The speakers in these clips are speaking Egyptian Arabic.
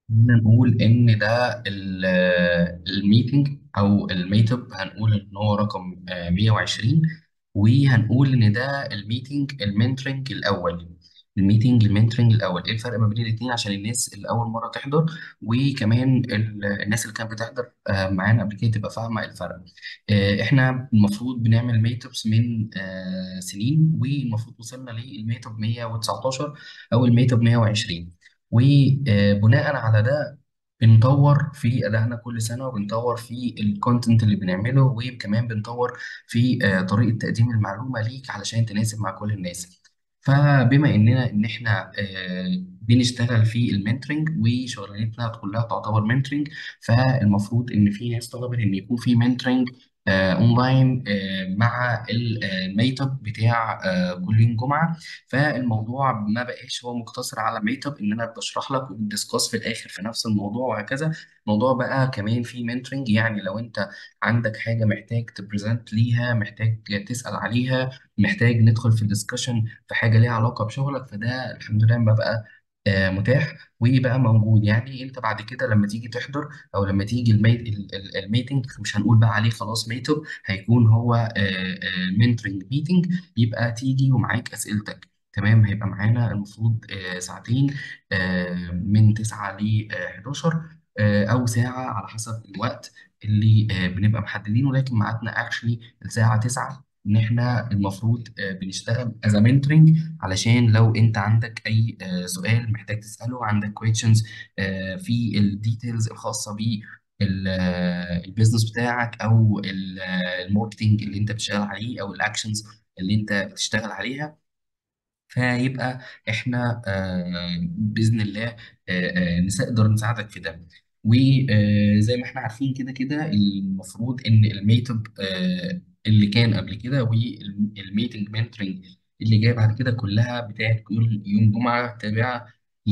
خلينا نقول إن ده ال- الميتنج أو الميت اب هنقول إن هو رقم آه، 120 وهنقول إن ده الميتنج المنتورنج الأول الميتنج المنتورنج الأول إيه الفرق ما بين الاتنين عشان الناس اللي أول مرة تحضر وكمان ال- الناس اللي كانت بتحضر آه، معانا قبل كده تبقى فاهمة الفرق آه، إحنا المفروض بنعمل ميت ابس من آه، سنين والمفروض وصلنا للميت اب 119 أو الميت اب 120 وبناء على ده بنطور في أدائنا كل سنة وبنطور في الكونتنت اللي بنعمله وكمان بنطور في آه، طريقة تقديم المعلومة ليك علشان تناسب مع كل الناس فبما إننا إن إحنا آه، بنشتغل في المنتورنج وشغلانتنا كلها تعتبر منتورنج فالمفروض إن في ناس طلبت إن يكون في منتورنج اونلاين آه، مع الميت اب بتاع آه، كل يوم جمعه فالموضوع ما بقاش هو مقتصر على ميت اب ان انا بشرح لك وبندسكاس في الاخر في نفس الموضوع وهكذا الموضوع بقى كمان في منتورنج يعني لو انت عندك حاجه محتاج تبريزنت ليها محتاج تسال عليها محتاج ندخل في ديسكشن في حاجه ليها علاقه بشغلك فده الحمد لله ما بقى آه، متاح وبقى موجود يعني انت بعد كده لما تيجي تحضر او لما تيجي الميت ال- ال- الميتنج مش هنقول بقى عليه خلاص ميت اب هيكون هو منتورنج ميتنج يبقى تيجي ومعاك اسئلتك تمام هيبقى معانا المفروض آه، ساعتين آه، من 9 ل 11 آه، او ساعه على حسب الوقت اللي آه، بنبقى محددينه لكن ميعادنا اكشلي الساعه 9 ان احنا المفروض آه، بنشتغل از منتورنج علشان لو انت عندك اي آه، سؤال محتاج تساله عندك questions آه، في الديتيلز الخاصه ب البيزنس بتاعك او ال- آه، الماركتينج اللي انت بتشتغل عليه او الاكشنز اللي انت بتشتغل عليها فيبقى احنا آه، باذن الله آه، آه، نقدر نساعدك في ده وزي ما احنا عارفين كده كده المفروض ان الميت اب آه، اللي كان قبل كده والميتنج منتورنج اللي جاي بعد كده كلها بتاعت كل يوم جمعه تابعه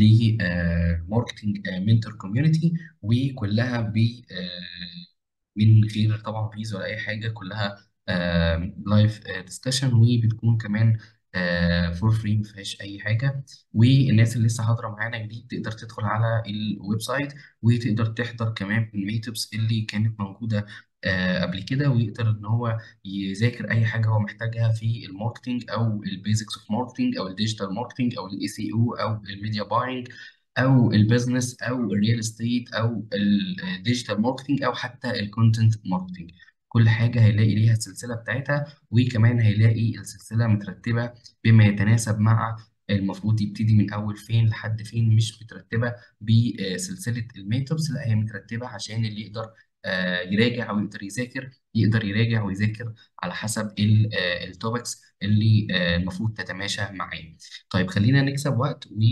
لماركتنج منتور كوميونتي وكلها ب آه، من غير طبعا فيز ولا اي حاجه كلها لايف ديسكشن وبتكون كمان فور فري ما فيهاش اي حاجه والناس اللي لسه حاضره معانا جديد تقدر تدخل على الويب سايت وتقدر تحضر كمان الميتوبس اللي كانت موجوده آه، قبل كده ويقدر ان هو يذاكر اي حاجه هو محتاجها في الماركتينج او البيزكس اوف ماركتينج او الديجيتال ماركتينج او الاي سي او او الميديا باينج او البيزنس او الريال استيت او الديجيتال ماركتنج او حتى الكونتنت ماركتنج كل حاجه هيلاقي ليها السلسله بتاعتها وكمان هيلاقي السلسله مترتبه بما يتناسب مع المفروض يبتدي من اول فين لحد فين مش مترتبه بسلسله الميتوبس لا هي مترتبه عشان اللي يقدر آه، يراجع او يقدر يذاكر يقدر يراجع ويذاكر على حسب التوبكس اللي آه، المفروض تتماشى معاه طيب خلينا نكسب وقت و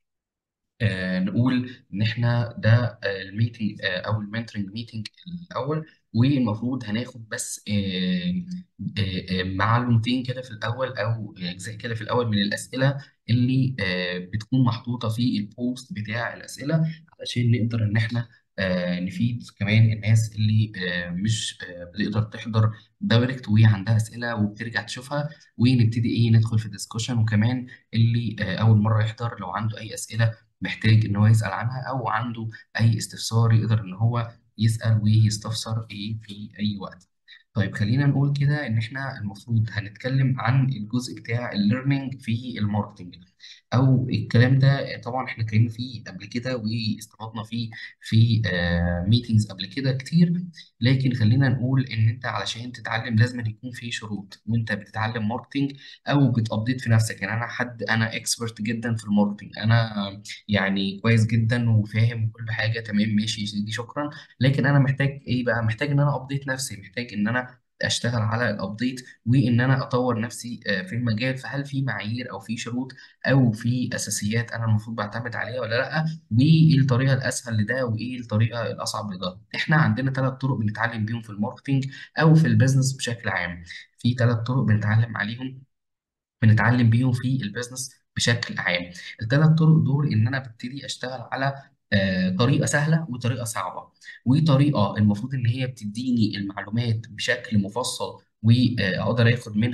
آه، نقول ان احنا ده آه، الميتنج آه، او المنتورنج ميتنج الاول والمفروض هناخد بس آه، آه، آه، معلومتين كده في الاول او اجزاء كده في الاول من الاسئله اللي آه، بتكون محطوطه في البوست بتاع الاسئله علشان نقدر ان احنا آه، نفيد كمان الناس اللي آه، مش آه، بتقدر تحضر دايركت وعندها اسئله وبترجع تشوفها ونبتدي ايه ندخل في ديسكشن وكمان اللي آه، اول مره يحضر لو عنده اي اسئله محتاج ان هو يسأل عنها او عنده اي استفسار يقدر ان هو يسأل ويستفسر ايه في اي وقت طيب خلينا نقول كده ان احنا المفروض هنتكلم عن الجزء بتاع الليرنينج في الماركتنج او الكلام ده طبعا احنا اتكلمنا فيه قبل كده واستفدنا فيه في ميتينجز قبل كده كتير لكن خلينا نقول ان انت علشان تتعلم لازم يكون في شروط وانت بتتعلم ماركتنج او بتابديت في نفسك يعني انا حد انا اكسبرت جدا في الماركتنج انا يعني كويس جدا وفاهم كل حاجه تمام ماشي دي شكرا لكن انا محتاج ايه بقى محتاج ان انا ابديت نفسي محتاج ان انا اشتغل على الابديت وان انا اطور نفسي آه، في المجال فهل في معايير او في شروط او في اساسيات انا المفروض بعتمد عليها ولا لا وايه الطريقه الاسهل لده وايه الطريقه الاصعب لده احنا عندنا ثلاث طرق بنتعلم بيهم في الماركتينج او في البيزنس بشكل عام في ثلاث طرق بنتعلم عليهم بنتعلم بيهم في البيزنس بشكل عام الثلاث طرق دول ان انا ببتدي اشتغل على آه، طريقه سهله وطريقه صعبه وطريقه المفروض ان هي بتديني المعلومات بشكل مفصل واقدر اخد منها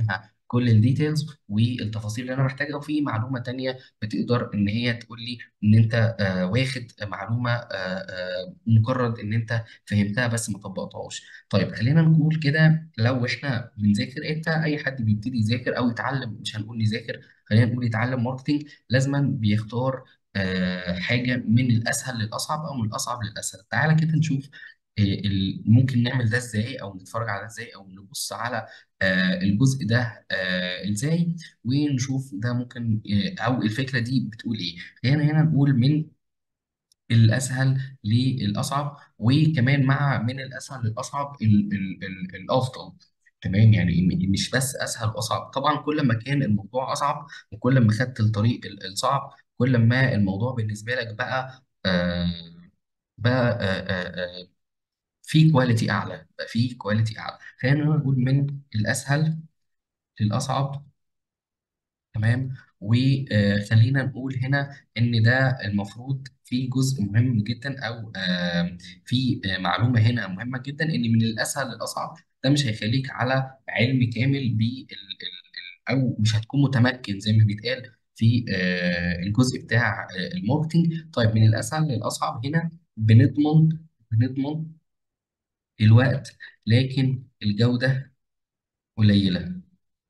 كل الديتيلز والتفاصيل اللي انا محتاجها وفي معلومه تانيه بتقدر ان هي تقول لي ان انت آه، واخد معلومه آه، آه، مجرد ان انت فهمتها بس ما طبقتهاش طيب خلينا نقول كده لو احنا بنذاكر انت اي حد بيبتدي يذاكر او يتعلم مش هنقول يذاكر خلينا نقول يتعلم ماركتينج لازما بيختار آه، حاجه من الاسهل للاصعب او من الاصعب للاسهل تعالى كده نشوف آه، ال- ممكن نعمل ده ازاي او نتفرج على ده ازاي او نبص على آه، الجزء ده آه، ازاي ونشوف ده ممكن آه، او الفكره دي بتقول ايه خلينا هنا نقول من الاسهل للاصعب وكمان مع من الاسهل للاصعب ال ال ال الافضل تمام يعني م- مش بس اسهل واصعب طبعا كل ما كان الموضوع اصعب وكل ما خدت الطريق ال- الصعب كل ما الموضوع بالنسبه لك بقى آه بقى آه آه آه في كواليتي اعلى بقى في كواليتي اعلى خلينا نقول من الاسهل للاصعب تمام وخلينا نقول هنا ان ده المفروض في جزء مهم جدا او آم، في آه، معلومه هنا مهمه جدا ان من الاسهل للاصعب ده مش هيخليك على علم كامل بال او مش هتكون متمكن زي ما بيتقال في آه، الجزء بتاع آه، الماركتينج طيب من الاسهل للاصعب هنا بنضمن بنضمن الوقت لكن الجوده قليله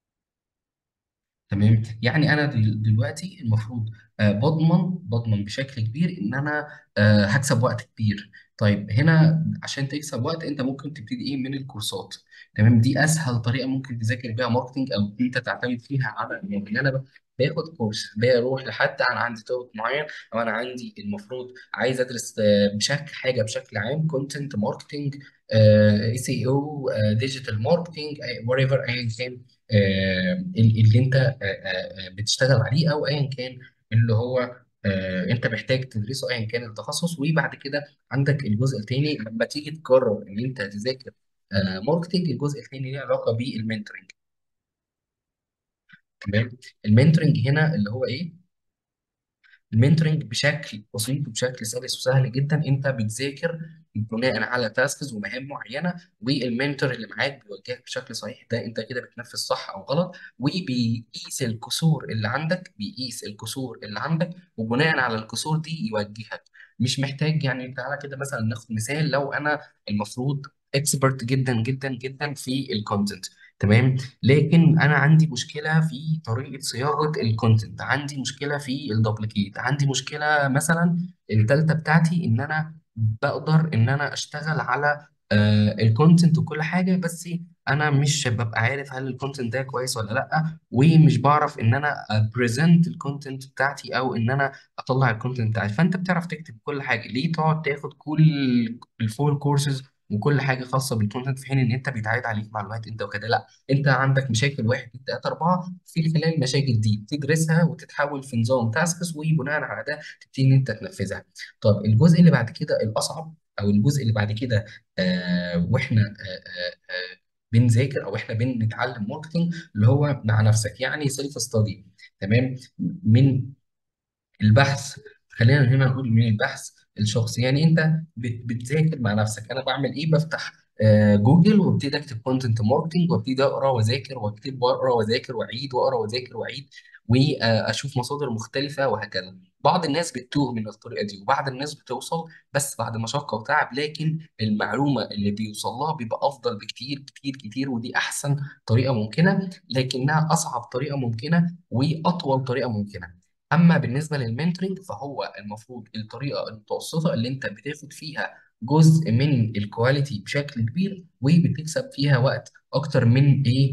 تمام يعني انا دل- دلوقتي المفروض آه، بضمن بضمن بشكل كبير ان انا آه، هكسب وقت كبير طيب هنا عشان تكسب وقت انت ممكن تبتدي ايه من الكورسات تمام دي اسهل طريقه ممكن تذاكر بيها ماركتنج او انت تعتمد فيها على يعني ان انا ب- باخد كورس بروح لحد انا عندي توبك معين او انا عندي المفروض عايز ادرس آه، بشكل حاجه بشكل عام كونتنت ماركتنج اي سي او ديجيتال ماركتنج وات ايفر ايا كان آه، اللي انت آه، آه، آه، بتشتغل عليه او ايا كان اللي هو آه، انت محتاج تدرسه ايا كان التخصص وبعد كده عندك الجزء الثاني لما تيجي تقرر ان انت تذاكر آه، ماركتنج الجزء الثاني ليه علاقه بالمنتورنج تمام المنتورنج هنا اللي هو ايه المنتورنج بشكل بسيط وبشكل سلس وسهل جدا انت بتذاكر بناء على تاسكس ومهام معينه والمنتور اللي معاك بيوجهك بشكل صحيح ده انت كده بتنفذ صح او غلط وبيقيس الكسور اللي عندك بيقيس الكسور اللي عندك وبناء على الكسور دي يوجهك مش محتاج يعني تعالى كده مثلا ناخد مثال لو انا المفروض اكسبرت جدا جدا جدا في الكونتنت تمام لكن انا عندي مشكله في طريقه صياغه الكونتنت عندي مشكله في الدوبليكيت عندي مشكله مثلا الثالثه بتاعتي ان انا بقدر ان انا اشتغل على الكونتنت وكل حاجه بس انا مش ببقى عارف هل الكونتنت ده كويس ولا لا ومش بعرف ان انا ابريزنت الكونتنت بتاعتي او ان انا اطلع الكونتنت بتاعتي فانت بتعرف تكتب كل حاجه ليه تقعد تاخد كل الفول كورسز وكل حاجه خاصه بالكونتنت في حين ان انت بيتعاد عليك معلومات انت وكده لا انت عندك مشاكل واحد اتنين تلاته اربعه في خلال المشاكل دي تدرسها وتتحول في نظام تاسكس وبناء على ده تبتدي ان انت تنفذها. طب الجزء اللي بعد كده الاصعب او الجزء اللي بعد كده آه واحنا آه آه آه بنذاكر او احنا بنتعلم ماركتنج اللي هو مع نفسك يعني سيلف ستادي تمام من البحث خلينا هنا نقول من البحث الشخصي يعني انت بت- بتذاكر مع نفسك انا بعمل ايه بفتح آه، جوجل وابتدي اكتب كونتنت ماركتنج وابتدي اقرا واذاكر واكتب واقرا واذاكر واعيد واقرا واذاكر واعيد واشوف مصادر مختلفه وهكذا بعض الناس بتتوه من الطريقه دي وبعض الناس بتوصل بس بعد مشقه وتعب لكن المعلومه اللي بيوصل لها بيبقى افضل بكتير كتير كتير ودي احسن طريقه ممكنه لكنها اصعب طريقه ممكنه واطول طريقه ممكنه اما بالنسبه للمنتورنج فهو المفروض الطريقه المتوسطه اللي انت بتاخد فيها جزء من الكواليتي بشكل كبير وبتكسب فيها وقت اكتر من ايه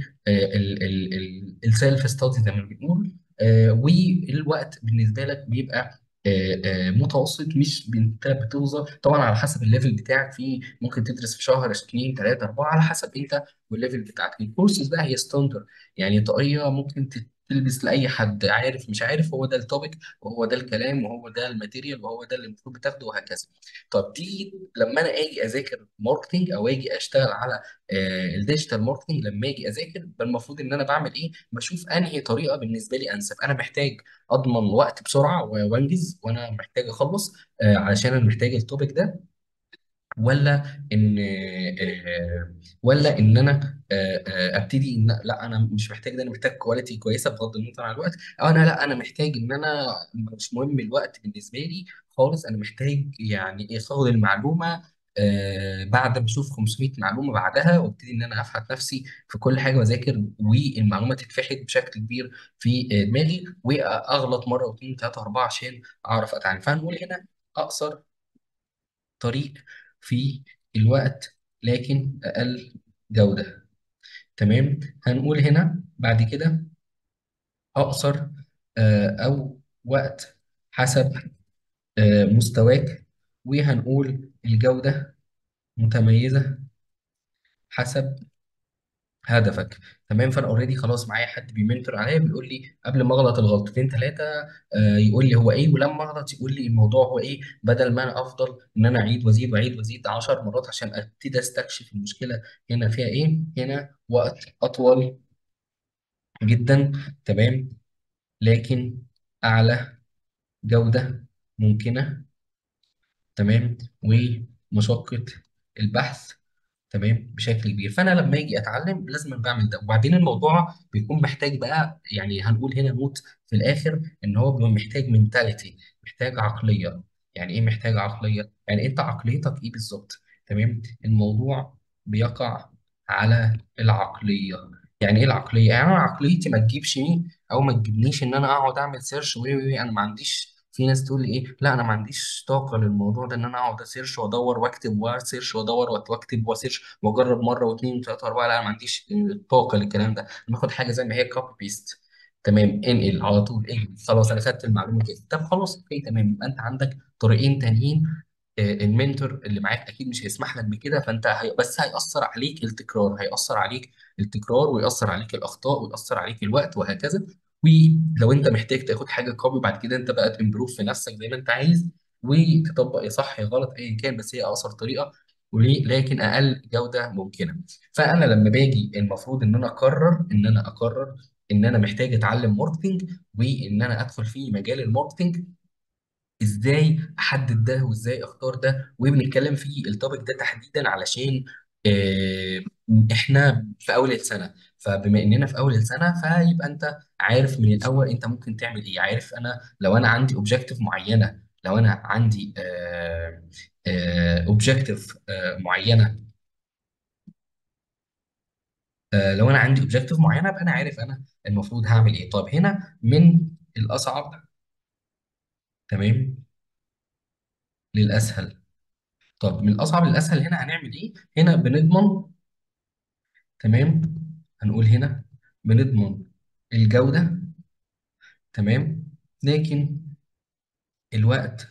السيلف ستادي زي ما بنقول آه، والوقت بالنسبه لك بيبقى آه، آه، متوسط مش انت بتوصل طبعا على حسب الليفل بتاعك في ممكن تدرس في شهر اثنين ثلاثه اربعه على حسب انت والليفل بتاعك الكورسز بقى هي ستاندر يعني طريقه ممكن تلبس لاي حد عارف مش عارف هو ده التوبيك وهو ده الكلام وهو ده الماتيريال وهو ده اللي المفروض بتاخده وهكذا طب دي لما انا اجي اذاكر ماركتنج او اجي اشتغل على آه، الديجيتال ماركتنج لما اجي اذاكر يبقى المفروض ان انا بعمل ايه بشوف انهي طريقه بالنسبه لي انسب انا محتاج اضمن وقت بسرعه و- وانجز وانا محتاج اخلص آه، علشان انا محتاج التوبيك ده ولا ان آه، ولا ان انا آه، آه، ابتدي ان لا انا مش محتاج ده انا محتاج كواليتي كويسه بغض النظر عن الوقت او انا لا انا محتاج ان انا مش مهم الوقت بالنسبه لي خالص انا محتاج يعني ايه اخد المعلومه آه، بعد ما اشوف 500 معلومه بعدها وابتدي ان انا افحت نفسي في كل حاجه واذاكر والمعلومه تتفحت بشكل كبير في آه، دماغي واغلط مره واثنين وثلاثه واربعه عشان اعرف اتعلم فهنقول هنا اقصر طريق في الوقت لكن أقل جودة تمام هنقول هنا بعد كده أقصر آه، أو وقت حسب آه، مستواك وهنقول الجودة متميزة حسب هدفك تمام فانا اوريدي خلاص معايا حد بيمنتور عليا بيقول لي قبل ما اغلط الغلطتين ثلاثه يقول لي هو ايه ولما اغلط يقول لي الموضوع هو ايه بدل ما انا افضل ان انا اعيد وازيد واعيد وازيد 10 مرات عشان ابتدي استكشف المشكله هنا فيها ايه هنا وقت اطول جدا تمام لكن اعلى جوده ممكنه تمام ومشقه البحث تمام بشكل كبير فانا لما اجي اتعلم لازم بعمل ده وبعدين الموضوع بيكون محتاج بقى يعني هنقول هنا نوت في الاخر ان هو بيبقى محتاج منتاليتي محتاج عقليه يعني ايه محتاج عقليه يعني انت عقليتك ايه بالظبط تمام الموضوع بيقع على العقليه يعني ايه العقليه يعني انا عقليتي ما تجيبش مين او ما تجيبنيش ان انا اقعد اعمل سيرش وي وي وي، انا ما عنديش في ناس تقول لي ايه لا انا ما عنديش طاقه للموضوع ده ان انا اقعد اسيرش وادور واكتب واسيرش وادور واكتب واسيرش واجرب مره واثنين وثلاثه واربعه لا انا ما عنديش طاقه للكلام ده انا باخد حاجه زي ما هي كوبي بيست تمام انقل على طول انقل خلاص انا خدت المعلومه كده طب خلاص اوكي تمام يبقى انت عندك طريقين تانيين آه، المنتور اللي معاك اكيد مش هيسمح لك بكده فانت هي بس هيأثر عليك التكرار هيأثر عليك التكرار ويأثر عليك الاخطاء ويأثر عليك الوقت وهكذا ولو انت محتاج تاخد حاجه كوبي بعد كده انت بقى تمبروف في نفسك زي ما انت عايز وتطبق يا صح يا غلط ايا كان بس هي اقصر طريقه وليه لكن اقل جوده ممكنه فانا لما باجي المفروض ان انا اقرر ان انا اقرر ان انا محتاج اتعلم ماركتنج وان انا ادخل في مجال الماركتنج ازاي احدد ده وازاي اختار ده وبنتكلم في التوبيك ده تحديدا علشان آه، احنا في اول السنه فبما اننا في اول السنه فيبقى انت عارف من الاول انت ممكن تعمل ايه عارف انا لو انا عندي اوبجيكتيف معينه لو انا عندي اوبجيكتيف معينه آه، لو انا عندي اوبجيكتيف معينه ابقى انا عارف انا المفروض هعمل ايه طب هنا من الاصعب تمام للاسهل طب من الاصعب للاسهل هنا هنعمل ايه هنا بنضمن تمام هنقول هنا بنضمن الجودة تمام لكن الوقت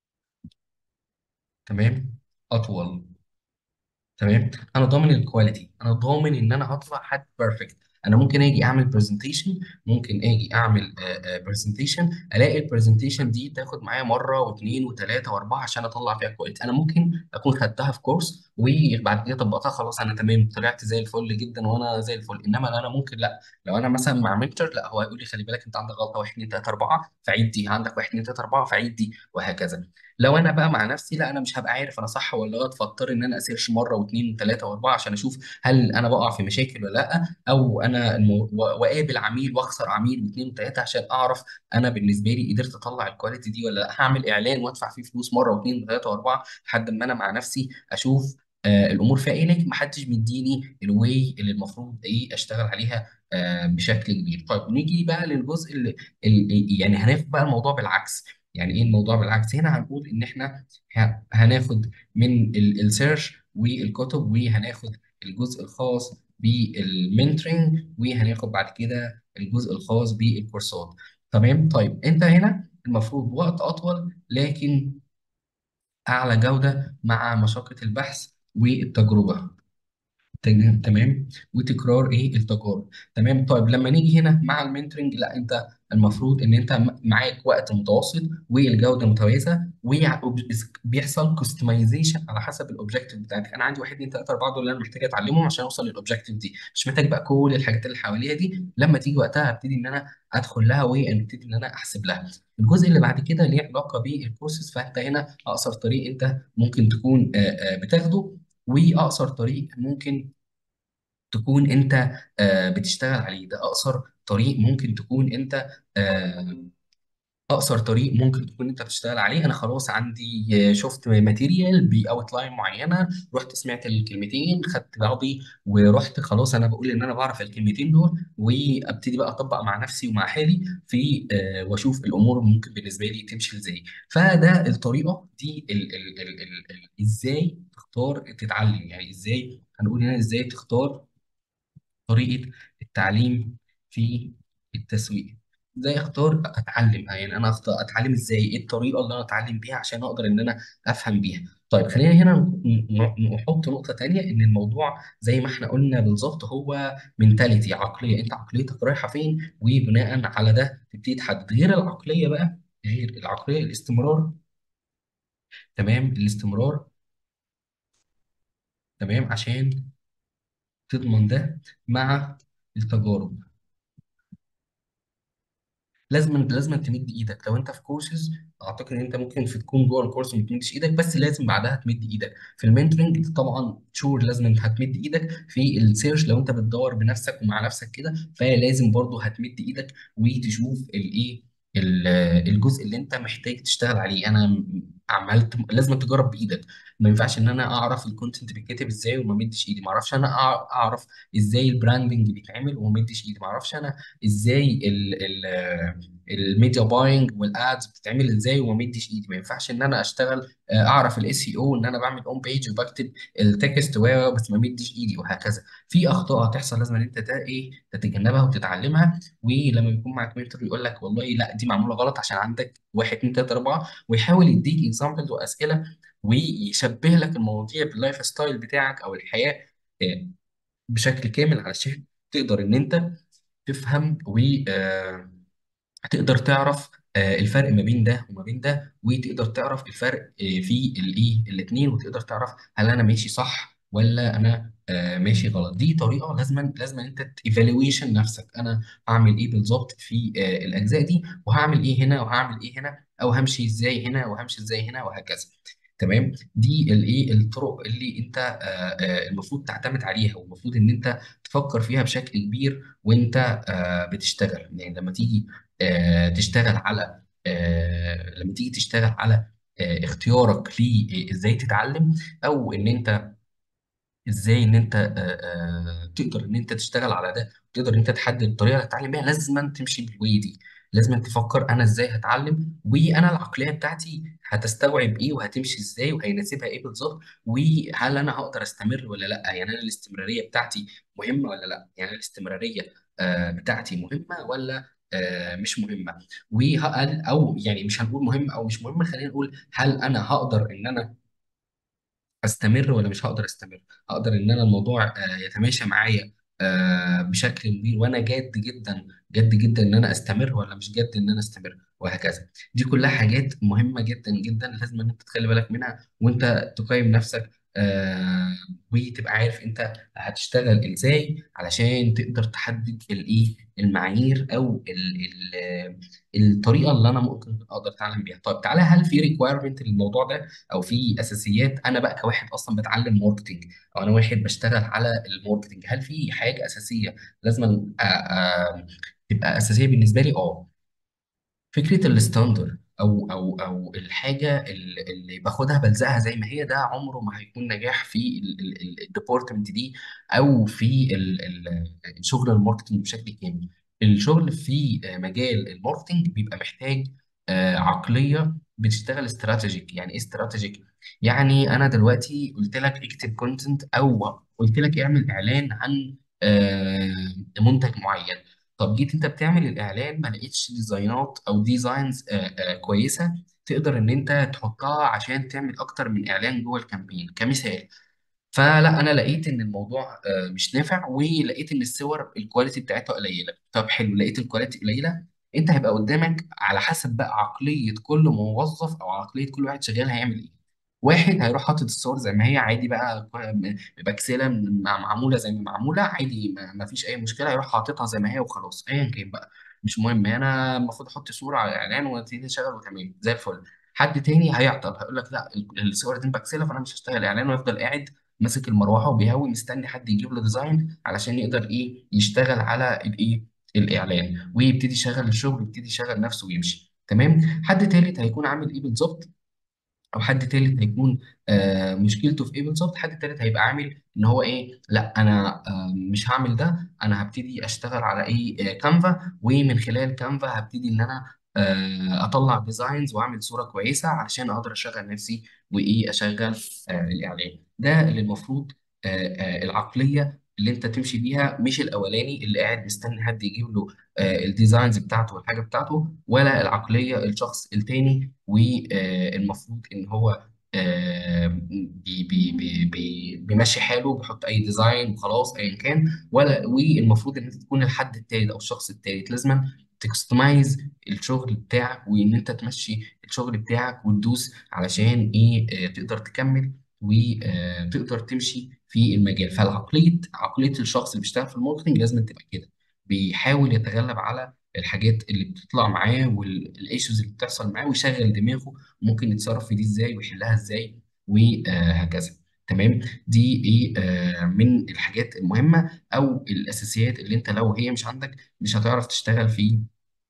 تمام أطول تمام انا ضامن الكواليتي انا ضامن ان انا هطلع حد بيرفكت انا ممكن اجي اعمل برزنتيشن ممكن اجي اعمل برزنتيشن الاقي البرزنتيشن دي تاخد معايا مره واثنين وثلاثه واربعه عشان اطلع فيها كواليتي انا ممكن اكون خدتها في كورس وبعد كده طبقتها خلاص انا تمام طلعت زي الفل جدا وانا زي الفل انما انا ممكن لا لو انا مثلا مع منتور لا هو هيقول لي خلي بالك انت عندك غلطه واحد اثنين ثلاثه اربعه فعيد دي عندك واحد اثنين ثلاثه اربعه فعيد دي وهكذا لو انا بقى مع نفسي لا انا مش هبقى عارف انا صح ولا غلط فاضطر ان انا اسيرش مره واثنين وثلاثه واربعه عشان اشوف هل انا بقع في مشاكل ولا لا او انا المو... و- واقابل عميل واخسر عميل واثنين وثلاثه عشان اعرف انا بالنسبه لي قدرت اطلع الكواليتي دي ولا لا هعمل اعلان وادفع فيه فلوس مره واثنين وثلاثه واربعه لحد ما انا مع نفسي اشوف آه الامور فيها ايه لكن ما حدش مديني الواي اللي المفروض ايه اشتغل عليها آه بشكل كبير طيب نيجي بقى للجزء اللي, اللي يعني هناخد بقى الموضوع بالعكس يعني ايه الموضوع بالعكس هنا هنقول ان احنا ه- هناخد من السيرش والكتب وهناخد الجزء الخاص بالمنتورنج وهناخد بعد كده الجزء الخاص بالكورسات تمام طيب انت هنا المفروض وقت اطول لكن اعلى جودة مع مشقة البحث والتجربة تمام تمام وتكرار ايه التجارب تمام طيب لما نيجي هنا مع المنتورنج لا انت المفروض ان انت م- معاك وقت متوسط والجوده متميزه وبيحصل كستمايزيشن على حسب الاوبجيكتيف بتاعتك انا عندي واحد اتنين تلاته اربعه دول اللي انا محتاج اتعلمهم عشان اوصل للاوبجيكتيف دي مش محتاج بقى كل الحاجات اللي حواليها دي لما تيجي وقتها هبتدي ان انا ادخل لها وابتدي ان انا احسب لها الجزء اللي بعد كده ليه علاقه بالبروسيس فانت هنا اقصر طريق انت ممكن تكون آه، آه، بتاخده واقصر طريق ممكن تكون انت آه، بتشتغل عليه ده اقصر طريق ممكن تكون انت آه، اقصر طريق ممكن تكون انت بتشتغل عليه انا خلاص عندي آه، شفت ماتيريال باوت لاين معينه رحت سمعت الكلمتين خدت بعضي ورحت خلاص انا بقول ان انا بعرف الكلمتين دول وابتدي بقى اطبق مع نفسي ومع حالي في آه، واشوف الامور ممكن بالنسبه لي تمشي ازاي فده الطريقه دي ال ال ال ال ال ازاي تختار تتعلم يعني ازاي هنقول هنا ازاي تختار طريقة التعليم في التسويق ازاي اختار اتعلم يعني انا اختار اتعلم ازاي ايه الطريقة اللي انا اتعلم بيها عشان اقدر ان انا افهم بيها طيب خلينا هنا ن- ن- نحط نقطة تانية ان الموضوع زي ما احنا قلنا بالظبط هو منتاليتي عقلية انت عقليتك رايحة فين وبناء على ده تبتدي تحدد غير العقلية بقى غير العقلية الاستمرار تمام الاستمرار تمام عشان تضمن ده مع التجارب لازم لازم تمد ايدك لو انت في كورسز اعتقد ان انت ممكن في تكون جوه الكورس ما تمدش ايدك بس لازم بعدها تمد ايدك في المنتورنج طبعا شور لازم انت هتمد ايدك في السيرش لو انت بتدور بنفسك ومع نفسك كده فلازم برضه هتمد ايدك وتشوف الايه ال- الجزء اللي انت محتاج تشتغل عليه انا م- عملت لازم تجرب بايدك ما ينفعش ان انا اعرف الكونتنت بيتكتب ازاي وما مدش ايدي ما اعرفش انا أع- اعرف ازاي البراندنج بيتعمل وما مدش ايدي ما اعرفش انا ازاي ال ال الميديا باينج والادز بتتعمل ازاي وما مديش ايدي ما ينفعش ان انا اشتغل آه، اعرف الاس اي او ان انا بعمل اون بيج وبكتب التكست و بس ما مديش ايدي وهكذا في اخطاء هتحصل لازم ان انت ده ايه تتجنبها وتتعلمها ولما بيكون معاك منتور يقول لك والله لا دي معموله غلط عشان عندك واحد اتنين تلاته اربعه ويحاول يديك اكزامبلز واسئله ويشبه لك المواضيع باللايف ستايل بتاعك او الحياه آه، بشكل كامل علشان تقدر ان انت تفهم و آه، هتقدر تعرف آه، الفرق ما بين ده وما بين ده وتقدر تعرف الفرق آه، في الايه الاثنين وتقدر تعرف هل انا ماشي صح ولا انا آه، ماشي غلط دي طريقه لازم لازم انت ايفالويشن نفسك انا هعمل ايه بالظبط في آه، الاجزاء دي وهعمل ايه هنا وهعمل ايه هنا او همشي ازاي هنا وهمشي ازاي هنا وهكذا تمام دي الايه الطرق اللي انت آه، آه، المفروض تعتمد عليها والمفروض ان انت تفكر فيها بشكل كبير وانت آه، بتشتغل يعني لما تيجي آه، تشتغل على آه، لما تيجي تشتغل على آه، اختيارك لازاي تتعلم او ان انت ازاي ان انت آه، آه، تقدر ان انت تشتغل على ده تقدر ان انت تحدد الطريقه اللي هتتعلم بيها لازم تمشي بالواي دي لازم تفكر انا ازاي هتعلم وانا العقليه بتاعتي هتستوعب ايه وهتمشي ازاي وهيناسبها ايه بالظبط وهل انا هقدر استمر ولا لا يعني انا الاستمراريه بتاعتي مهمه ولا لا يعني الاستمراريه آه، بتاعتي مهمه ولا آه، مش مهمه وهل او يعني مش هنقول مهم او مش مهم خلينا نقول هل انا هقدر ان انا استمر ولا مش هقدر استمر هقدر ان انا الموضوع آه، يتماشى معايا آه، بشكل كبير وانا جاد جدا جد جدا ان انا استمر ولا مش جاد ان انا استمر وهكذا دي كلها حاجات مهمة جدا جدا لازم ان انت تخلي بالك منها وانت تقيم نفسك آه، وتبقى عارف انت هتشتغل ازاي علشان تقدر تحدد الايه المعايير او ال ال الطريقة اللي انا ممكن اقدر اتعلم بيها طيب تعالى هل في ريكويرمنت للموضوع ده او في اساسيات انا بقى كواحد اصلا بتعلم ماركتنج او انا واحد بشتغل على الماركتنج هل في حاجه اساسيه لازم أ- أ- تبقى اساسيه بالنسبه لي اه فكرة الستاندر أو أو أو الحاجة اللي اللي باخدها بلزقها زي ما هي ده عمره ما هيكون نجاح في الديبارتمنت دي أو في ال- ال- الشغل الماركتنج بشكل كامل. الشغل في مجال الماركتنج بيبقى محتاج آه، عقلية بتشتغل استراتيجيك، يعني إيه استراتيجيك؟ يعني أنا دلوقتي قلت لك اكتب كونتنت أو قلت لك اعمل إعلان عن آه، منتج معين. طب جيت انت بتعمل الاعلان ما لقيتش ديزاينات او ديزاينز كويسه تقدر ان انت تحطها عشان تعمل اكتر من اعلان جوه الكامبين كمثال فلا انا لقيت ان الموضوع آه، مش نافع ولقيت ان الصور الكواليتي بتاعتها قليله طب حلو لقيت الكواليتي قليله انت هيبقى قدامك على حسب بقى عقليه كل موظف او عقليه كل واحد شغال هيعمل ايه واحد هيروح حاطط الصور زي ما هي عادي بقى باكسله من- مع- معموله زي ما معموله عادي ما ما فيش اي مشكله هيروح حاططها زي ما هي وخلاص ايا كان بقى مش مهم انا المفروض احط صوره على الاعلان وتيجي تشتغل وتمام زي الفل حد تاني هيعطل هيقول لك لا الصور دي باكسله فانا مش هشتغل اعلان ويفضل قاعد ماسك المروحه وبيهوي مستني حد يجيب له ديزاين علشان يقدر ايه يشتغل على الايه الاعلان ويبتدي يشغل الشغل ويبتدي يشغل نفسه ويمشي تمام حد تالت هيكون عامل ايه بالظبط او حد تالت هيكون آه مشكلته في ايه بالظبط حد تالت هيبقى عامل ان هو ايه لا انا آه مش هعمل ده انا هبتدي اشتغل على ايه آه كانفا ومن خلال كانفا هبتدي ان انا آه اطلع ديزاينز واعمل صوره كويسه علشان اقدر اشغل نفسي وايه اشغل آه الاعلان ده اللي المفروض آه آه العقليه اللي انت تمشي بيها مش الاولاني اللي قاعد مستني حد يجيب له آه الديزاينز بتاعته والحاجه بتاعته ولا العقليه الشخص التاني والمفروض ان هو آه، بي بي بي بي بيمشي حاله بيحط اي ديزاين وخلاص ايا كان ولا والمفروض ان انت تكون الحد التالت او الشخص التالت لازم تكستمايز الشغل بتاعك وان انت تمشي الشغل بتاعك وتدوس علشان ايه آه، تقدر تكمل وتقدر تمشي في المجال فالعقليه عقليه الشخص اللي بيشتغل في الماركتنج لازم تبقى كده بيحاول يتغلب على الحاجات اللي بتطلع معاه والايشوز اللي بتحصل معاه ويشغل دماغه ممكن يتصرف في دي ازاي ويحلها ازاي وهكذا تمام دي ايه آه، من الحاجات المهمه او الاساسيات اللي انت لو هي مش عندك مش هتعرف تشتغل في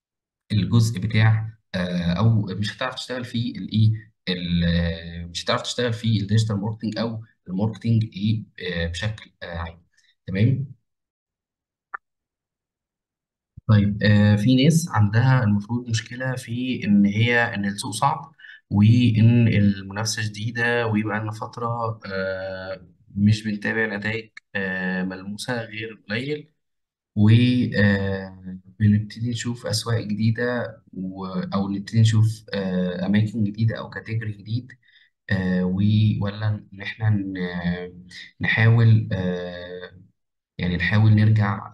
الجزء بتاع آه، او مش هتعرف تشتغل في الايه ال- آه، مش هتعرف تشتغل في الديجيتال ماركتنج او الماركتنج ايه آه، بشكل آه، عام تمام طيب آه في ناس عندها المفروض مشكلة في إن هي إن السوق صعب وإن المنافسة شديدة ويبقى لنا فترة آه مش بنتابع نتائج آه ملموسة غير قليل وبنبتدي نشوف أسواق جديدة و- أو نبتدي نشوف آه أماكن جديدة أو كاتيجوري جديد آه و- ولا إن إحنا ن- نحاول آه يعني نحاول نرجع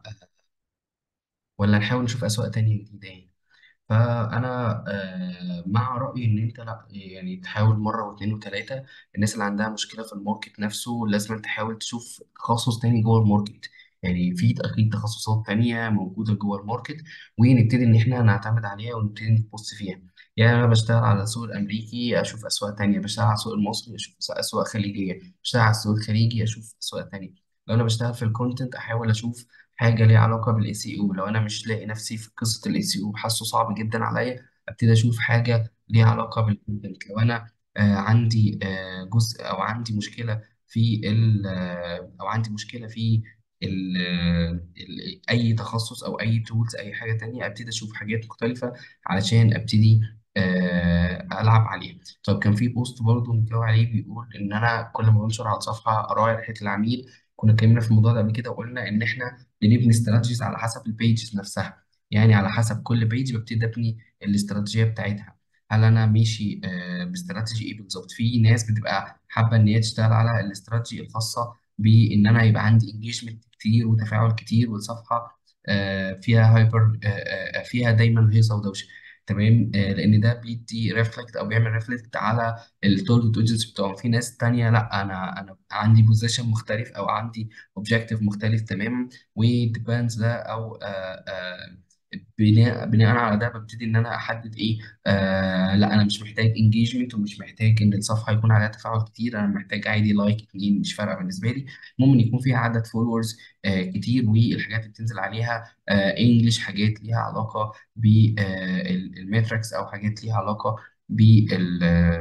ولا نحاول نشوف أسواق تانية جديدة يعني. فانا آه، مع رايي ان انت لا يعني تحاول مره واثنين وثلاثه الناس اللي عندها مشكله في الماركت نفسه لازم تحاول تشوف تخصص تاني جوه الماركت يعني في اكيد تخصصات تانية موجوده جوه الماركت ونبتدي ان احنا نعتمد عليها ونبتدي نبص فيها يعني انا بشتغل على السوق الامريكي اشوف اسواق تانية بشتغل على السوق المصري اشوف اسواق خليجيه بشتغل على السوق الخليجي اشوف اسواق تانية لو انا بشتغل في الكونتنت احاول اشوف حاجه ليها علاقه بالاي سي او لو انا مش لاقي نفسي في قصه الاي سي او حاسه صعب جدا عليا ابتدي اشوف حاجه ليها علاقه بالكونتنت لو انا آه عندي آه جزء او عندي مشكله في ال آه او عندي مشكله في ال ال اي تخصص او اي تولز اي حاجه تانية ابتدي اشوف حاجات مختلفه علشان ابتدي آه العب عليها طب كان في بوست برضه مكتوب عليه بيقول ان انا كل ما بنشر على صفحه اراعي ريحه العميل كنا اتكلمنا في الموضوع ده قبل كده وقلنا ان احنا بنبني استراتيجيز على حسب البيجز نفسها يعني على حسب كل بيج ببتدي ابني الاستراتيجيه بتاعتها هل انا ماشي آه، باستراتيجي ايه بالظبط في ناس بتبقى حابه ان هي تشتغل على الاستراتيجي الخاصه بان انا يبقى عندي انجيجمنت كتير وتفاعل كتير والصفحه آه، فيها هايبر فيها دايما هيصه ودوشه تمام آه، لان ده بيدي ريفلكت او بيعمل ريفلكت على التارجت اودينس بتوعهم في ناس تانية لا انا انا عندي بوزيشن مختلف او عندي اوبجيكتيف مختلف تماما وديبانز ده او آه، آه، بناء بناء على ده ببتدي ان انا احدد ايه آه لا انا مش محتاج انجيجمنت ومش محتاج ان الصفحه يكون عليها تفاعل كتير انا محتاج عادي لايك اتنين مش فارقه بالنسبه لي المهم ان يكون فيها عدد فولورز آه كتير والحاجات اللي بتنزل عليها آه انجلش حاجات ليها علاقه بالماتريكس او حاجات ليها علاقه بال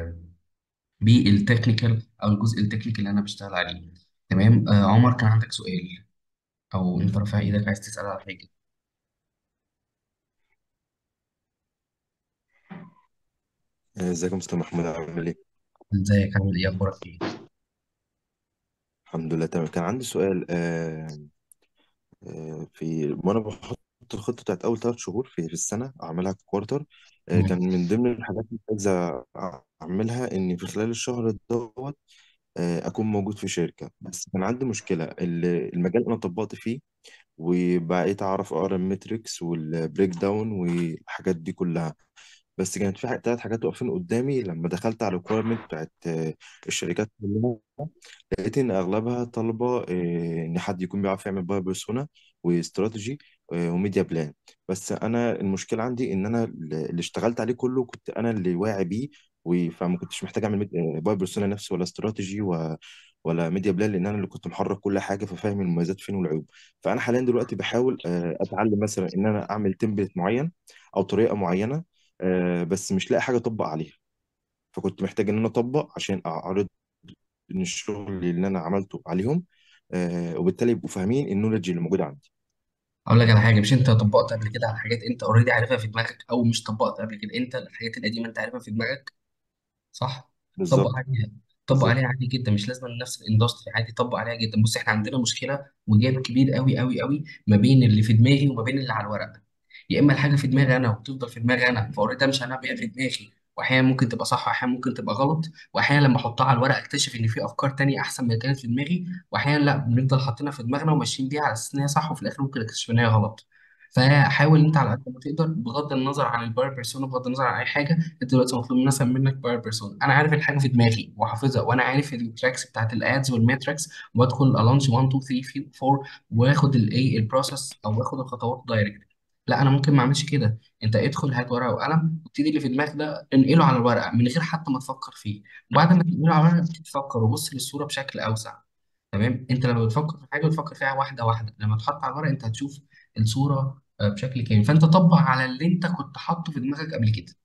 بالتكنيكال او الجزء التكنيكال اللي انا بشتغل عليه تمام آه عمر كان عندك سؤال او انت رافع ايدك عايز تسال على حاجه آه، ازيك يا مستر محمود عامل ايه؟ ازيك عامل ايه اخبارك ايه الحمد لله تمام كان عندي سؤال آه آه في وانا بحط الخطة بتاعت أول ثلاث شهور في في السنة أعملها كوارتر آه كان مم. من ضمن الحاجات اللي عايز أعملها إني في خلال الشهر دوت آه، اكون موجود في شركه بس كان عندي مشكله ال- المجال انا طبقت فيه وبقيت اعرف اقرا الميتريكس والبريك داون والحاجات دي كلها بس كانت في ثلاث حاجات واقفين قدامي لما دخلت على الريكويرمنت بتاعت آه، الشركات كلها لقيت ان اغلبها طالبه آه، ان حد يكون بيعرف يعمل باي بيرسونا واستراتيجي آه، وميديا بلان بس انا المشكله عندي ان انا اللي اشتغلت عليه كله كنت انا اللي واعي بيه و- فما كنتش محتاج اعمل ميد- آه، باي بيرسونا نفسه ولا استراتيجي و ولا ميديا بلان لان انا اللي كنت محرك كل حاجه ففاهم المميزات فين والعيوب فانا حاليا دلوقتي بحاول آه، اتعلم مثلا ان انا اعمل تمبلت معين او طريقه معينه آه، بس مش لاقي حاجه اطبق عليها فكنت محتاج ان انا اطبق عشان اعرض ان الشغل اللي انا عملته عليهم آه وبالتالي يبقوا فاهمين النولج اللي موجوده عندي اقول لك على حاجه مش انت طبقت قبل كده على حاجات انت اوريدي عارفها في دماغك او مش طبقت قبل كده انت الحاجات القديمه انت عارفها في دماغك صح طبق بالظبط عليها طبق بالظبط عليها عادي جدا مش لازم نفس الاندستري عادي طبق عليها جدا بص احنا عندنا مشكله وجاب كبير قوي قوي قوي ما بين اللي في دماغي وما بين اللي على الورق يا اما الحاجه في دماغي انا وتفضل في دماغي انا فاوريدي امشي انا بيها في دماغي واحيانا ممكن تبقى صح واحيانا ممكن تبقى غلط واحيانا لما احطها على الورق اكتشف ان في افكار تانية احسن من اللي كانت في دماغي واحيانا لا بنفضل حاطينها في دماغنا وماشيين بيها على اساس ان هي صح وفي الاخر ممكن نكتشف ان هي غلط فحاول انت على قد ما تقدر بغض النظر عن الباير بيرسونا بغض النظر عن اي حاجه انت دلوقتي مطلوب مثلا منك باير بيرسونا انا عارف الحاجه في دماغي وحافظها وانا عارف التراكس بتاعت الادز والماتريكس وادخل الانش 1 2 3 4 واخد الايه البروسيس او واخد الخطوات دايركت لا انا ممكن ما اعملش كده انت ادخل هات ورقه وقلم وابتدي اللي في دماغك ده انقله على الورقه من غير حتى ما تفكر فيه وبعد ما تنقله على الورقه ابتدي تفكر وبص للصوره بشكل اوسع تمام انت لما بتفكر في حاجه بتفكر فيها واحده واحده لما تحط على الورق انت هتشوف الصوره آه، بشكل كامل فانت طبق على اللي انت كنت حاطه في دماغك قبل كده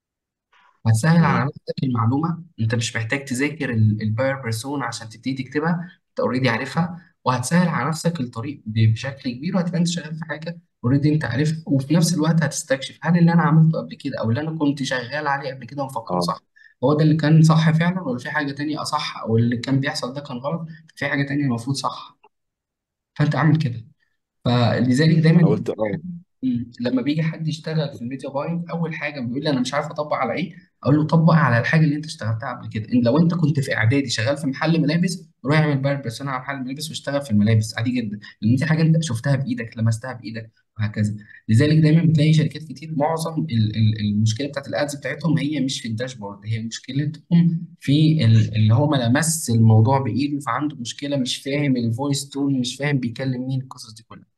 هتسهل على تمام نفسك المعلومة انت مش محتاج تذاكر الباير بيرسون عشان تبتدي تكتبها انت اوريدي عارفها وهتسهل على نفسك الطريق ب- بشكل كبير وهتبقى انت شغال في حاجة اوريدي انت عارفها وفي نفس الوقت هتستكشف هل اللي انا عملته قبل كده او اللي انا كنت شغال عليه قبل كده ومفكره اه صح هو ده اللي كان صح فعلا ولا في حاجة تانية أصح أو اللي كان بيحصل ده كان غلط في حاجة تانية المفروض صح فأنت اعمل كده فلذلك دايما حاولت اه مم. لما بيجي حد يشتغل في الميديا باينج اول حاجه بيقول لي انا مش عارف اطبق على ايه اقول له طبق على الحاجه اللي انت اشتغلتها قبل كده إن لو انت كنت في اعدادي شغال في محل ملابس روح اعمل بقى بيرسونا على محل ملابس واشتغل في الملابس عادي جدا لان دي حاجه انت شفتها بايدك لمستها بايدك وهكذا لذلك دايما بتلاقي شركات كتير معظم ال- ال- المشكله بتاعت الادز بتاعتهم هي مش في الداشبورد هي مشكلتهم في ال- اللي هو ما لمس الموضوع بايده فعنده مشكله مش فاهم الفويس تون مش فاهم بيكلم مين القصص دي كلها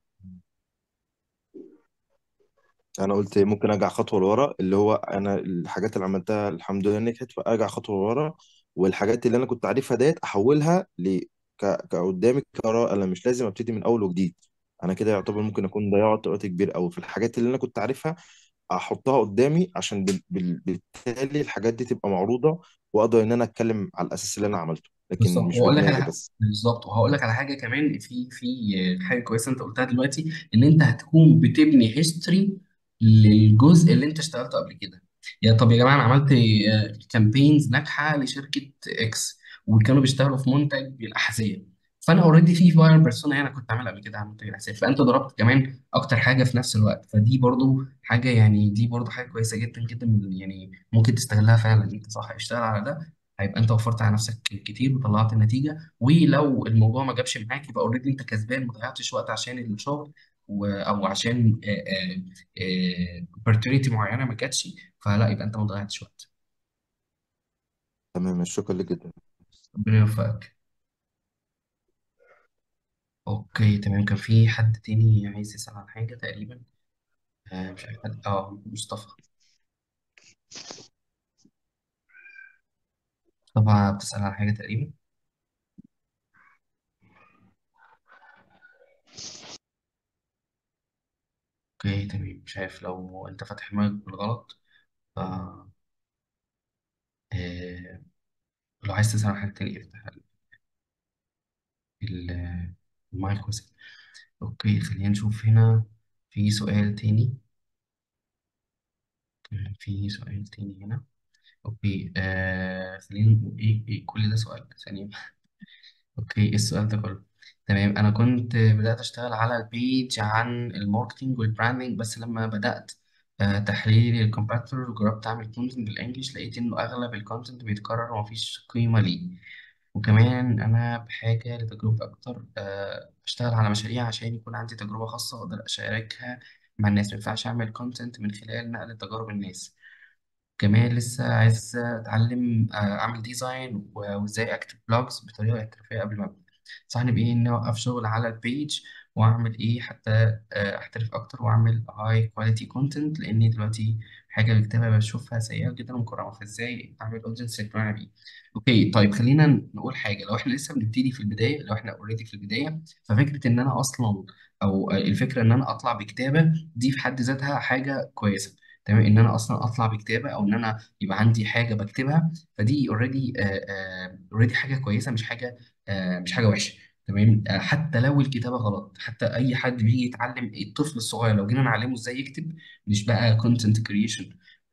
انا قلت ممكن ارجع خطوه لورا اللي هو انا الحاجات اللي عملتها الحمد لله نجحت فارجع خطوه لورا والحاجات اللي انا كنت عارفها ديت احولها ل ك... كقدامي كراء انا مش لازم ابتدي من اول وجديد انا كده يعتبر ممكن اكون ضيعت وقت كبير قوي في الحاجات اللي انا كنت عارفها احطها قدامي عشان بال... بال... بالتالي الحاجات دي تبقى معروضه واقدر ان انا اتكلم على الاساس اللي انا عملته لكن بالظبط مش وهقول لك على بدماغي حاجه بس بالظبط وهقول لك على حاجه كمان في في حاجه كويسه انت قلتها دلوقتي ان انت هتكون بتبني هيستوري للجزء اللي انت اشتغلته قبل كده يا طب يا جماعه انا عملت كامبينز ناجحه لشركه اكس وكانوا بيشتغلوا في منتج الاحذيه فانا اوريدي في فاير بيرسونا هنا كنت عاملها قبل كده على منتج الاحذيه فانت ضربت كمان اكتر حاجه في نفس الوقت فدي برضو حاجه يعني دي برضو حاجه كويسه جدا جدا من- يعني ممكن تستغلها فعلا انت صح اشتغل على ده هيبقى انت وفرت على نفسك كتير وطلعت النتيجه ولو الموضوع ما جابش معاك يبقى اوريدي انت كسبان ما ضيعتش وقت عشان الشغل و... او عشان opportunity معينه ما جاتش فلا يبقى انت ما ضيعتش وقت تمام شكرا لك جدا ربنا يوفقك اوكي تمام كان في حد تاني عايز يسأل عن حاجه تقريبا آه مش عارف حد اه مصطفى طبعا بتسأل عن حاجه تقريبا اوكي تمام مش عارف لو انت فاتح مايك بالغلط ف آه لو عايز تسأل عن حاجه تانية افتح ال- المايك واسأل اوكي خلينا نشوف هنا في سؤال تاني في سؤال تاني هنا اوكي آه خلينا نقول ايه ايه كل ده سؤال ثانية اوكي ايه السؤال ده كله تمام انا كنت بدأت اشتغل على البيج عن الماركتينج والبراندنج بس لما بدأت آه تحليل الكومباتور وجربت اعمل كونتنت بالانجلش لقيت انه اغلب الكونتنت بيتكرر ومفيش قيمة ليه وكمان أنا بحاجة لتجربة أكتر آه، أشتغل على مشاريع عشان يكون عندي تجربة خاصة أقدر أشاركها مع الناس ما ينفعش أعمل كونتنت من خلال نقل تجارب الناس كمان لسه عايز أتعلم آه، أعمل ديزاين و- وإزاي أكتب بلوجز بطريقة احترافية قبل ما أبدأ أنصحني بإيه إني أوقف شغل على البيج وأعمل إيه حتى آه، أحترف أكتر وأعمل هاي كواليتي كونتنت لأني دلوقتي حاجة الكتابة بشوفها سيئة جدا ومكررة فإزاي أعمل أودينس يقتنع بيه أوكي طيب خلينا نقول حاجة لو إحنا لسه بنبتدي في البداية لو إحنا أوريدي في البداية ففكرة إن أنا أصلا أو آه، الفكرة إن أنا أطلع بكتابة دي في حد ذاتها حاجة كويسة تمام ان انا اصلا اطلع بكتابه او ان انا يبقى عندي حاجه بكتبها فدي اوريدي اوريدي حاجه كويسه مش حاجه آه، مش حاجه وحشه تمام آه، حتى لو الكتابه غلط حتى اي حد بيجي يتعلم الطفل الصغير لو جينا نعلمه ازاي يكتب مش بقى كونتنت كريشن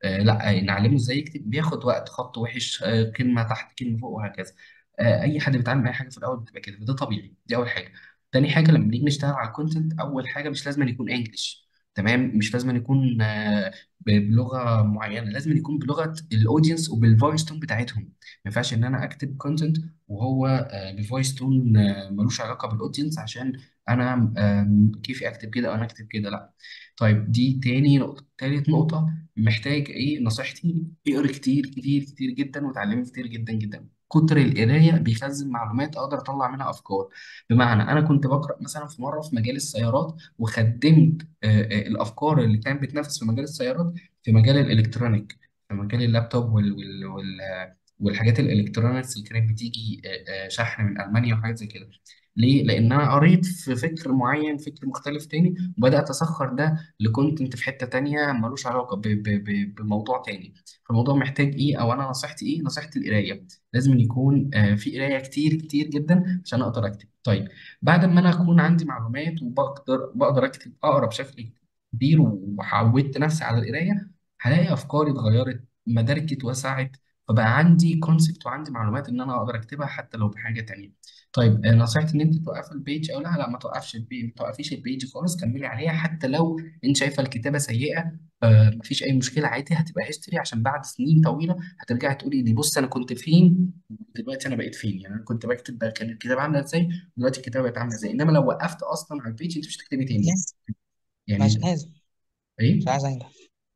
لا آه، نعلمه ازاي يكتب بياخد وقت خط وحش آه، كلمه تحت كلمه فوق وهكذا آه، اي حد بيتعلم اي حاجه في الاول بتبقى كده فده طبيعي دي اول حاجه تاني حاجه لما نيجي نشتغل على الكونتنت اول حاجه مش لازم يكون انجلش تمام مش لازم يكون آه، ب- بلغه معينه لازم يكون بلغه الاودينس وبالفويس تون بتاعتهم ما ينفعش ان انا اكتب كونتنت وهو آه، بفويس تون آه، ملوش علاقه بالاودينس عشان انا آم، كيفي اكتب كده او انا اكتب كده لا طيب دي تاني نقطه تالت نقطه محتاج ايه نصيحتي اقرا كتير كتير كتير جدا وتعلمي كتير جدا جدا كتر القرايه بيخزن معلومات اقدر اطلع منها افكار بمعنى انا كنت بقرا مثلا في مره في مجال السيارات وخدمت آه، آه، الافكار اللي كانت بتنافس في مجال السيارات في مجال الالكترونيك في مجال اللابتوب وال وال وال آه، والحاجات الالكترونيكس اللي كانت بتيجي آه، آه، شحن من المانيا وحاجات زي كده ليه؟ لأن أنا قريت في فكر معين فكر مختلف تاني وبدأت أسخر ده لكونتنت في حتة تانية ملوش علاقة ب- ب- ب- بموضوع تاني فالموضوع محتاج إيه أو أنا نصيحتي إيه؟ نصيحتي القراية لازم يكون آه، في قراية كتير كتير جدا عشان أقدر أكتب طيب بعد ما انا اكون عندي معلومات وبقدر بقدر اكتب اقرا بشكل كبير وعودت نفسي على القرايه هلاقي افكاري اتغيرت مداركي اتوسعت فبقى عندي كونسبت وعندي معلومات ان انا اقدر اكتبها حتى لو بحاجه تانيه طيب آه، نصيحتي ان انت توقف البيج او لا لا ما توقفش البيج ما توقفيش البيج خالص كملي عليها حتى لو انت شايفه الكتابه سيئه آه مفيش اي مشكله عادي هتبقى هيستوري عشان بعد سنين طويله هترجعي تقولي دي بص انا كنت فين دلوقتي انا بقيت فين يعني انا كنت بكتب كان الكتابه عامله ازاي دلوقتي الكتابه بقت عامله ازاي انما لو وقفت اصلا على البيج انت مش هتكتبي تاني لازم يعني مش انت لازم ايه مش عايز انجح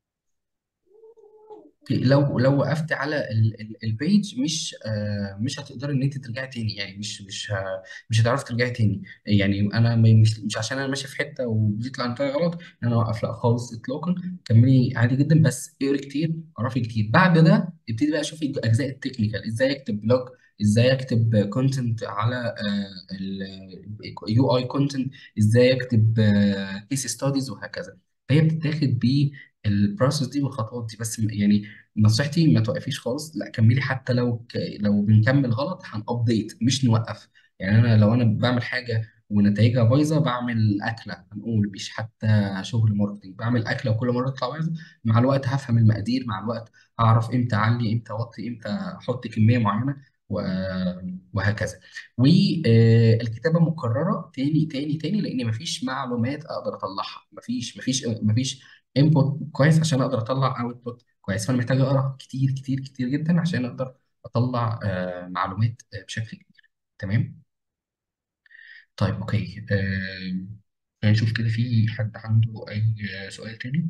لو لو وقفت على ال- ال- البيج مش آه مش هتقدري ان انت ترجعي تاني يعني مش مش ه- مش هتعرفي ترجعي تاني يعني انا م- مش مش عشان انا ماشي في حته وبيطلع نتائج غلط ان انا اوقف لا خالص اطلاقا كملي عادي جدا بس اقري كتير اعرفي كتير بعد ده ابتدي بقى شوفي اجزاء التكنيكال ازاي اكتب بلوج ازاي اكتب كونتنت على اليو اي كونتنت ازاي اكتب كيس ستاديز وهكذا فهي بتتاخد بالبروسيس دي والخطوات دي بس يعني نصيحتي ما توقفيش خالص لا كملي حتى لو ك... لو بنكمل غلط هنابديت مش نوقف يعني انا لو انا بعمل حاجه ونتائجها بايظه بعمل اكله هنقول مش حتى شغل ماركتنج بعمل اكله وكل مره تطلع بايظه مع الوقت هفهم المقادير مع الوقت هعرف امتى اعلي امتى اوطي امتى احط كميه معينه و... وهكذا والكتابه مكرره تاني تاني تاني لان مفيش معلومات اقدر اطلعها مفيش مفيش مفيش انبوت كويس عشان اقدر اطلع اوتبوت كويس فانا محتاج اقرا كتير كتير كتير جدا عشان اقدر اطلع آه، معلومات آه، بشكل كبير تمام طيب اوكي آه، نشوف كده في حد عنده اي آه، سؤال تاني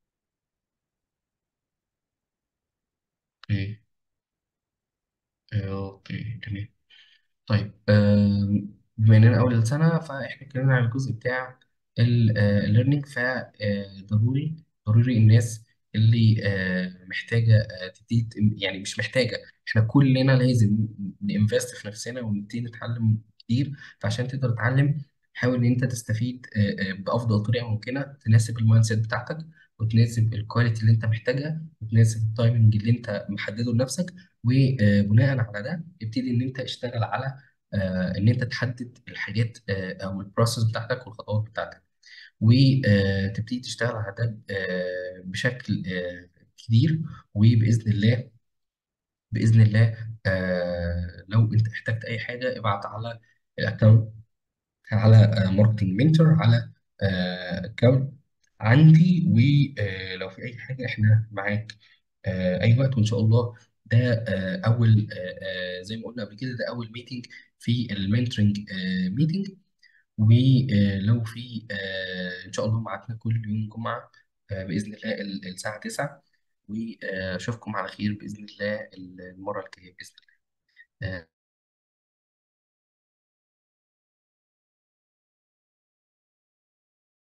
اوكي آه، اوكي تمام طيب آم، بما اننا اول السنه فاحنا اتكلمنا عن الجزء بتاع الليرنينج فضروري ضروري الناس اللي آه، محتاجه آه، تبتدي ت- يعني مش محتاجه احنا كلنا لازم نinvest في نفسنا ونبتدي نتعلم كتير فعشان تقدر تتعلم حاول ان انت تستفيد آه، آه، بافضل طريقه ممكنه تناسب المايند سيت بتاعتك وتناسب الكواليتي اللي انت محتاجها وتناسب التايمنج اللي انت محدده لنفسك وبناء على ده ابتدي ان انت اشتغل على آه، ان انت تحدد الحاجات آه، او البروسيس بتاعتك والخطوات بتاعتك وتبتدي تشتغل على ده آه، بشكل آه، كبير وباذن الله باذن الله آه، لو انت احتجت اي حاجه ابعت على الاكونت على ماركتنج منتور على اكونت عندي ولو في اي حاجه احنا معاك آه، اي وقت وان شاء الله ده آه، اول آه، آه، زي ما قلنا قبل كده ده اول ميتنج في المنتورنج ميتنج ولو في آه، ان شاء الله ميعادنا كل يوم جمعه آه، باذن الله ال- الساعه 9 واشوفكم على خير باذن الله المره الجايه باذن الله